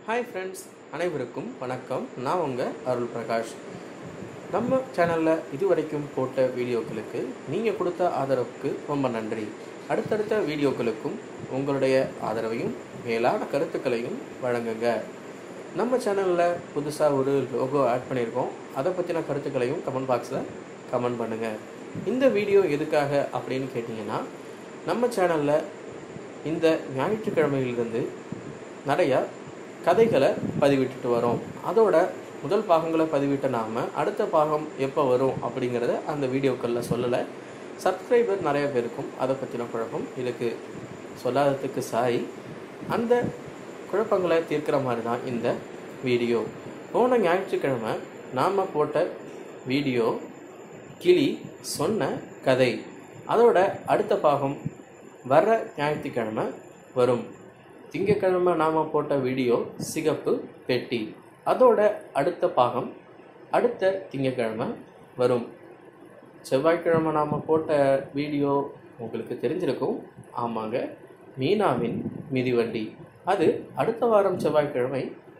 hi friends அனைவருக்கும் வணக்கம் நான் உங்கள் அருள் பிரகாஷ் நம்ம சேனலில் இதுவரைக்கும் போட்ட வீடியோக்களுக்கு நீங்கள் கொடுத்த ஆதரவுக்கு ரொம்ப நன்றி அடுத்தடுத்த வீடியோக்களுக்கும் உங்களுடைய ஆதரவையும் மேலான கருத்துக்களையும் வழங்குங்க நம்ம சேனலில் புதுசாக ஒரு லோகோ ஆட் பண்ணியிருக்கோம் அதை பற்றின கருத்துக்களையும் கமெண்ட் பாக்ஸில் கமெண்ட் பண்ணுங்கள் இந்த வீடியோ எதுக்காக அப்படின்னு கேட்டிங்கன்னா நம்ம சேனலில் இந்த ஞாயிற்றுக்கிழமையிலிருந்து நிறையா கதைகளை பதிவிட்டுட்டு வரோம் அதோட முதல் பாகங்களை பதிவிட்ட நாம் அடுத்த பாகம் எப்போ வரும் அப்படிங்கிறத அந்த வீடியோக்களில் சொல்லலை சப்ஸ்கிரைபர் நிறைய பேருக்கும் அதை பற்றின குழப்பம் இதுக்கு சொல்லாததுக்கு சாரி அந்த குழப்பங்களை தீர்க்கிற மாதிரி தான் இந்த வீடியோ போன ஞாயிற்றுக்கிழமை நாம் போட்ட வீடியோ கிளி சொன்ன கதை அதோட அடுத்த பாகம் வர்ற ஞாயிற்றுக்கிழமை வரும் திங்கக்கிழமை நாம் போட்ட வீடியோ சிகப்பு பெட்டி அதோட அடுத்த பாகம் அடுத்த திங்கக்கிழமை வரும் செவ்வாய்க்கிழமை நாம் போட்ட வீடியோ உங்களுக்கு தெரிஞ்சிருக்கும் ஆமாங்க மீனாவின் மிதிவண்டி அது அடுத்த வாரம் செவ்வாய்க்கிழமை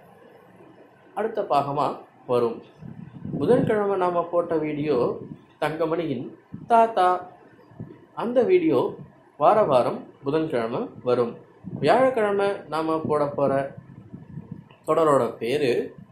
அடுத்த பாகமாக வரும் புதன்கிழமை நாம் போட்ட வீடியோ தங்கமணியின் தாத்தா அந்த வீடியோ வார வாரம் புதன்கிழமை வரும் வியாழக்கிழமை நாம் போட போகிற தொடரோட பேர்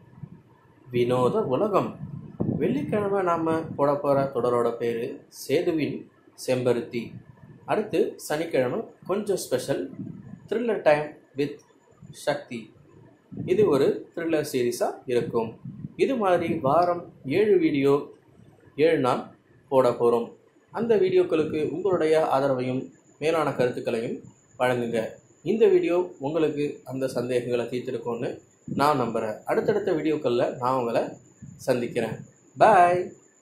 வினோத உலகம் வெள்ளிக்கிழமை நாம் போட போகிற தொடரோட பேர் சேதுவின் செம்பருத்தி அடுத்து சனிக்கிழமை கொஞ்சம் special thriller time with Sakthi இது ஒரு த்ரில்லர் சீரீஸாக இருக்கும் இது மாதிரி வாரம் ஏழு வீடியோ ஏழு நாள் போட போகிறோம் அந்த வீடியோக்களுக்கு உங்களுடைய ஆதரவையும் மேலான கருத்துக்களையும் வழங்குங்க இந்த வீடியோ உங்களுக்கு அந்த சந்தேகங்களை தீர்த்திருக்கும்னு நான் நம்புகிறேன் அடுத்தடுத்த வீடியோக்களில் நான் உங்களை சந்திக்கிறேன் பாய்